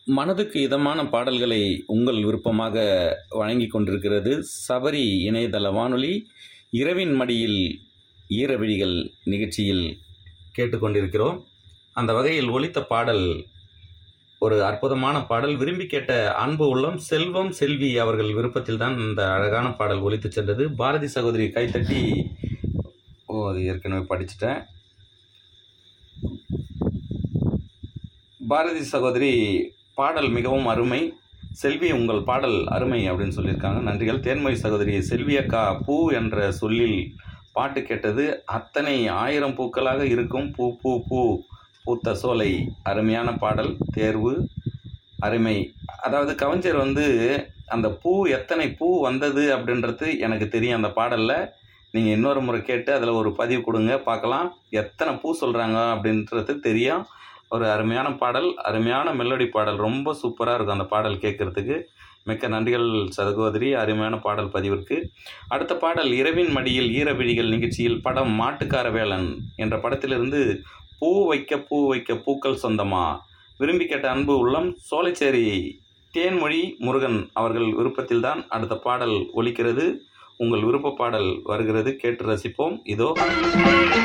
மனதுக்கு இதமான பாடல்களை உங்கள் விருப்பமாக வழங்கிக் கொண்டிருக்கிறது சபரி இணையதள வானொலி இரவின் மடியில் ஈரவிழிகள் நிகழ்ச்சியில் கேட்டுக்கொண்டிருக்கிறோம் அந்த வகையில் ஒலித்த பாடல் ஒரு அற்புதமான பாடல் விரும்பி கேட்ட அன்பு உள்ளம் செல்வம் செல்வி அவர்கள் விருப்பத்தில் தான் இந்த அழகான பாடல் ஒலித்து சென்றது பாரதி சகோதரி கைத்தட்டி ஓ அது ஏற்கனவே படிச்சிட்டேன் பாரதி சகோதரி பாடல் மிகவும் அருமை செல்வி உங்கள் பாடல் அருமை அப்படின்னு சொல்லியிருக்காங்க நன்றிகள் தேன்மொழி சகோதரி செல்வி அக்கா பூ என்ற சொல்லில் பாட்டு கேட்டது அத்தனை ஆயிரம் பூக்களாக இருக்கும் பூ பூ பூ பூத்த சோலை அருமையான பாடல் தேர்வு அருமை அதாவது கவிஞர் வந்து அந்த பூ எத்தனை பூ வந்தது அப்படின்றது எனக்கு தெரியும் அந்த பாடலில் நீங்கள் இன்னொரு முறை கேட்டு அதில் ஒரு பதிவு கொடுங்க பார்க்கலாம் எத்தனை பூ சொல்கிறாங்க அப்படின்றது தெரியும் ஒரு அருமையான பாடல் அருமையான மெலோடி பாடல் ரொம்ப சூப்பராக இருக்கும் அந்த பாடல் கேட்குறதுக்கு மிக்க நன்றிகள் சகோதரி அருமையான பாடல் பதிவிற்கு அடுத்த பாடல் இரவின் மடியில் ஈரவிழிகள் நிகழ்ச்சியில் படம் மாட்டுக்கார வேலன் என்ற படத்திலிருந்து பூ வைக்க பூ வைக்க பூக்கள் சொந்தமா விரும்பி கேட்ட அன்பு உள்ளம் சோலைச்சேரி தேன்மொழி முருகன் அவர்கள் விருப்பத்தில்தான் அடுத்த பாடல் ஒலிக்கிறது உங்கள் விருப்ப பாடல் வருகிறது கேட்டு ரசிப்போம் இதோ